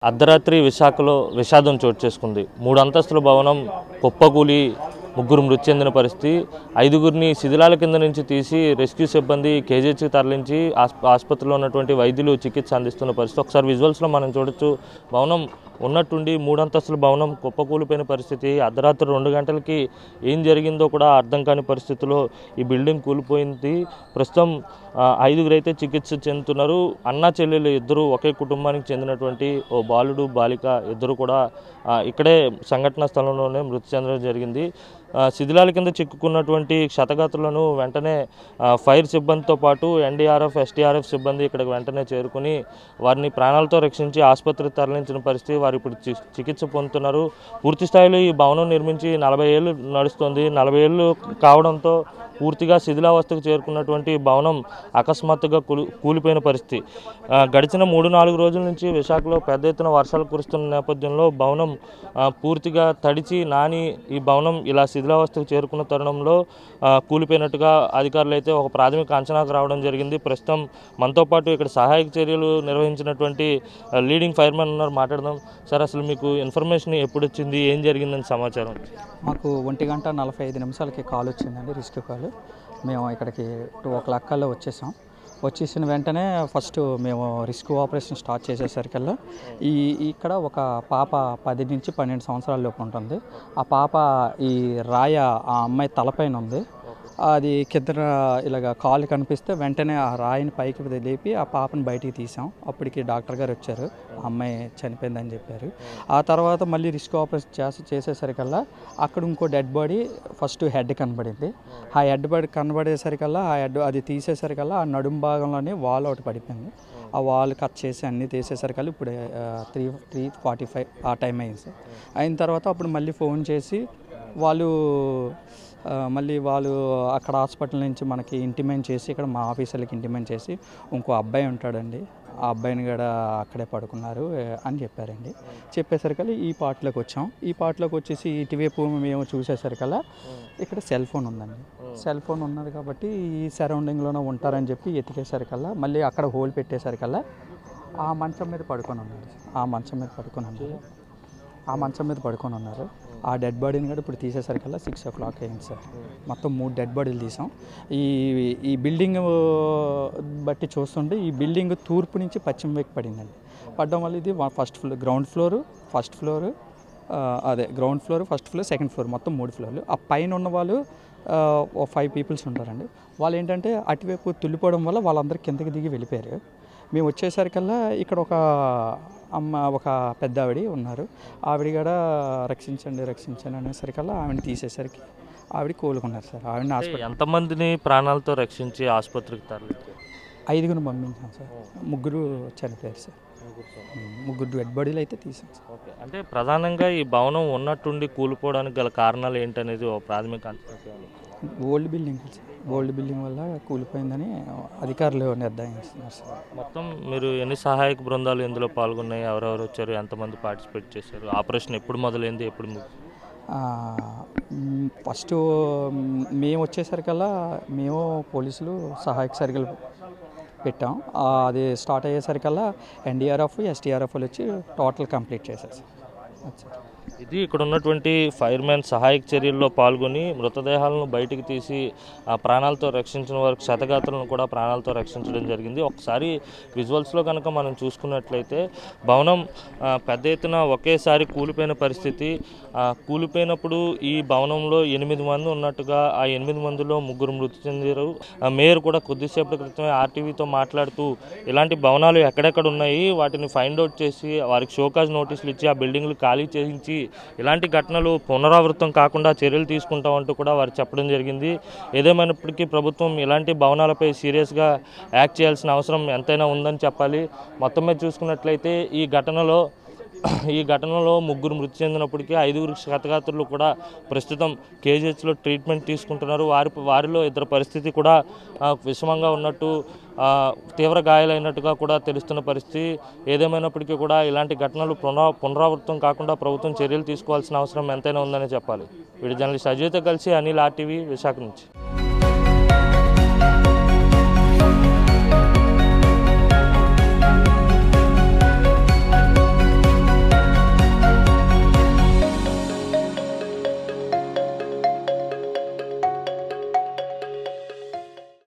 అర్ధరాత్రి విశాఖలో విషాదం చోటు చేసుకుంది మూడు అంతస్తుల భవనం కుప్పకూలి ముగ్గురు మృతి చెందిన పరిస్థితి ఐదుగురిని శిథిలాల కింద నుంచి తీసి రెస్క్యూ సిబ్బంది కేజీహెచ్కి తరలించి ఆస్ప ఆసుపత్రిలో ఉన్నటువంటి వైద్యులు చికిత్స అందిస్తున్న పరిస్థితి ఒకసారి విజువల్స్లో మనం చూడొచ్చు భవనం ఉన్నట్టుండి మూడంతస్తుల భవనం కుప్పకూలిపోయిన పరిస్థితి అర్ధరాత్రి రెండు గంటలకి ఏం జరిగిందో కూడా అర్థం కాని పరిస్థితిలో ఈ బిల్డింగ్ కూలిపోయింది ప్రస్తుతం ఆ, ఐదుగురు అయితే చికిత్స చెందుతున్నారు అన్నా చెల్లెలు ఇద్దరు ఒకే కుటుంబానికి చెందినటువంటి ఓ బాలుడు బాలిక ఇద్దరు కూడా ఆ, ఇక్కడే సంఘటనా స్థలంలోనే మృతి చెందడం జరిగింది ఆ, శిథిలాల కింద చిక్కుకున్నటువంటి క్షతగాతులను వెంటనే ఆ, ఫైర్ సిబ్బందితో పాటు ఎన్డీఆర్ఎఫ్ ఎస్టీఆర్ఎఫ్ సిబ్బంది ఇక్కడికి వెంటనే చేరుకుని వారిని ప్రాణాలతో రక్షించి ఆసుపత్రికి తరలించిన పరిస్థితి వారు ఇప్పుడు చి- చికిత్స పొందుతున్నారు పూర్తి స్థాయిలో ఈ భవనం నిర్మించి నలభై ఏళ్ళు నడుస్తుంది నలభై ఏళ్ళు కావడంతో పూర్తిగా శిథిలావస్థకు చేరుకున్నటువంటి భవనం అకస్మాత్తుగా కూలి కూలిపోయిన పరిస్థితి ఆ, గడిచిన మూడు నాలుగు రోజుల నుంచి విశాఖలో పెద్ద ఎత్తున వర్షాలు కురుస్తున్న నేపథ్యంలో భవనం ఆ, పూర్తిగా తడిచి నాని ఈ భవనం ఇలా శిథిలావస్థకు చేరుకున్న తరుణంలో ఆ, కూలిపోయినట్టుగా అధికారులు అయితే ఒక ప్రాథమిక అంచనాకు రావడం జరిగింది ప్రస్తుతం మనతో పాటు ఇక్కడ సహాయక చర్యలు నిర్వహించినటువంటి ఆ, లీడింగ్ ఫైర్మెన్ ఉన్నారు మాట్లాడదాం సార్ అసలు మీకు ఇన్ఫర్మేషన్ ఎప్పుడు వచ్చింది ఏం జరిగిందని సమాచారం మాకు ఒంటి గంట నలభై ఐదు నిమిషాలకి కాల్ వచ్చిందండి రిస్క్ కాల్ మేము ఇక్కడికి టూ ఓ క్లాక్ కల్లా వచ్చేసాం వచ్చేసిన వెంటనే ఫస్ట్ మేము రిస్క్ ఆపరేషన్ స్టార్ట్ చేసేసరికల్లా ఈ ఇక్కడ ఒక పాప పది నుంచి పన్నెండు సంవత్సరాల లోపు ఉంటుంది ఆ పాప ఈ రాయ ఆ అమ్మాయి తలపైన ఉంది అది కింద ఇలాగ కాలు కనిపిస్తే వెంటనే ఆ రాయిని పైకి లేపి ఆ పాపని బయటికి తీసాం అప్పటికి డాక్టర్ గారు వచ్చారు ఆ అమ్మాయి చనిపోయిందని చెప్పారు ఆ తర్వాత మళ్ళీ రిస్క్ ఆపరేషన్ చేసి చేసేసరికల్లా అక్కడ ఇంకో డెడ్ బాడీ ఫస్ట్ హెడ్ కనబడింది ఆ హెడ్ బాడీ కనబడేసరికల్లా ఆ హెడ్ అది తీసేసరికల్లా ఆ నడుం భాగంలోనే వాల్ ఒకటి పడిపోయింది ఆ వాల్ కట్ చేసి అన్నీ తీసేసరికల్లా ఇప్పుడు త్రీ త్రీ ఫార్టీ ఫైవ్ ఆ టైం అయింది సార్ అయిన తర్వాత అప్పుడు మళ్ళీ ఫోన్ చేసి వాళ్ళు ఆ, మళ్ళీ వాళ్ళు అక్కడ హాస్పిటల్ నుంచి మనకి ఇంటిమేట్ చేసి ఇక్కడ మా ఆఫీసర్లకి ఇంటిమేట్ చేసి ఇంకో అబ్బాయి ఉంటాడండి ఆ అబ్బాయిని కూడా అక్కడే పడుకున్నారు ఏ, అని చెప్పారండి చెప్పేసరికల్లా ఈ పార్ట్లోకి వచ్చాం ఈ పార్ట్లోకి వచ్చేసి ఇటువైపు మేము చూసేసరికల్లా ఇక్కడ సెల్ ఫోన్ ఉందండి సెల్ ఫోన్ ఉన్నది కాబట్టి ఈ సరౌండింగ్లోనే ఉంటారని చెప్పి ఎతికేసరికల్లా మళ్ళీ అక్కడ హోల్ పెట్టేసరికల్లా ఆ మంచం మీద పడుకొని ఉన్నారు ఆ మంచం మీద పడుకొని ఉన్నారు ఆ మంచం మీద పడుకొని ఉన్నారు ఆ డెడ్ బాడీని కూడా ఇప్పుడు తీసేసరికల్లా సిక్స్ ఓ క్లాక్ అయింది సార్ మొత్తం మూడు డెడ్ బాడీలు తీసాం ఈ ఈ బిల్డింగ్ బట్టి చూస్తుంటే ఈ బిల్డింగ్ తూర్పు నుంచి పశ్చిమ వైపు పడిందండి పడడం వల్ల ఇది first floor ground floor first floor అదే ground floor first floor second floor మొత్తం మూడు ఫ్లోర్లు ఆ పైన ఉన్న వాళ్ళు ఆ, ఓ ఫైవ్ పీపుల్స్ ఉంటారండి వాళ్ళు ఏంటంటే అటువైపు తుల్లిపోవడం వల్ల వాళ్ళందరూ కిందకి దిగి వెళ్ళిపోయారు మేము వచ్చేసరికల్లా ఇక్కడ ఒక అమ్మ ఒక పెద్ద ఆవిడ ఉన్నారు ఆవిడ కూడా రక్షించండి రక్షించండి అనేసరికల్లా ఆవిడని తీసేసరికి ఆవిడ కోలుకున్నారు సార్ ఆవిడని హాస్పిటల్ ఎంతమందిని ప్రాణాలతో రక్షించి ఆసుపత్రికి తరలించారు ఐదుగురు పంపించాం సార్ ముగ్గురు చనిపోయారు సార్ ముగ్గురు డెడ్ బాడీలు అయితే తీసాం సార్ ఓకే అంటే ప్రధానంగా ఈ భవనం ఉన్నట్టుండి కూలిపోవడానికి గల కారణాలు ఏంటనేది ఓ ప్రాథమిక అంచనా చేయాలి. Old building sir old building వల్ల కూలిపోయిందని అధికారులు నిర్ధారిస్తున్నారు సార్ మొత్తం మీరు ఎన్ని సహాయక బృందాలు ఇందులో పాల్గొన్నాయి ఎవరెవరు వచ్చారు ఎంతమంది పార్టిసిపేట్ చేశారు ఆపరేషన్ ఎప్పుడు మొదలైంది ఎప్పుడు ముగిసింది? ఆ, మ్, ఫస్ట్ మ్, మేము వచ్చేసరికల్లా మేము పోలీసులు సహాయక సర్గలు పెట్టాం ఆ, అది స్టార్ట్ అయ్యేసరికల్లా ఎన్డీఆర్ఎఫ్ ఎస్టీఆర్ఎఫ్ వచ్చి టోటల్ కంప్లీట్ చేశారు సార్ అది సార్. ఇది ఇక్కడ ఉన్నటువంటి ఫైర్మెన్ సహాయక చర్యల్లో పాల్గొని మృతదేహాలను బయటికి తీసి ఆ ప్రాణాలతో రక్షించిన వారికి శతగాత్రులను కూడా ప్రాణాలతో రక్షించడం జరిగింది ఒకసారి విజువల్స్లో కనుక మనం చూసుకున్నట్లయితే భవనం ఆ, పెద్ద ఎత్తున ఒకేసారి కూలిపోయిన పరిస్థితి ఆ, కూలిపోయినప్పుడు ఈ భవనంలో ఎనిమిది మంది ఉన్నట్టుగా ఆ ఎనిమిది మందిలో ముగ్గురు మృతి చెందారు ఆ, మేయర్ కూడా కొద్దిసేపటి క్రితమే ఆర్టీవీతో మాట్లాడుతూ ఇలాంటి భవనాలు ఎక్కడెక్కడ ఉన్నాయి వాటిని ఫైండ్ అవుట్ చేసి వారికి షోకాజ్ నోటీసులు ఇచ్చి ఆ బిల్డింగ్లు ఖాళీ చేయించి ఇలాంటి ఘటనలు పునరావృతం కాకుండా చర్యలు తీసుకుంటామంటూ కూడా వారు చెప్పడం జరిగింది ఏదేమైనప్పటికీ ప్రభుత్వం ఇలాంటి భవనాలపై సీరియస్గా యాక్ట్ చేయాల్సిన అవసరం ఎంతైనా ఉందని చెప్పాలి మొత్తం మీద చూసుకున్నట్లయితే ఈ ఘటనలో ఈ ఘటనలో ముగ్గురు మృతి చెందినప్పటికీ ఐదుగురు క్షతగాత్రులు కూడా ప్రస్తుతం కేజీహెచ్లో ట్రీట్మెంట్ తీసుకుంటున్నారు వారి వారిలో ఇద్దరు పరిస్థితి కూడా ఆ, విషమంగా ఉన్నట్టు ఆ, తీవ్ర గాయాలైనట్టుగా కూడా తెలుస్తున్న పరిస్థితి ఏదేమైనప్పటికీ కూడా ఇలాంటి ఘటనలు పునరా పునరావృతం కాకుండా ప్రభుత్వం చర్యలు తీసుకోవాల్సిన అవసరం ఎంతైనా ఉందని చెప్పాలి వీడి జర్నలిస్ట్ అజయ్తో కలిసి అనిల్ ఆర్టీవీ విశాఖ నుంచి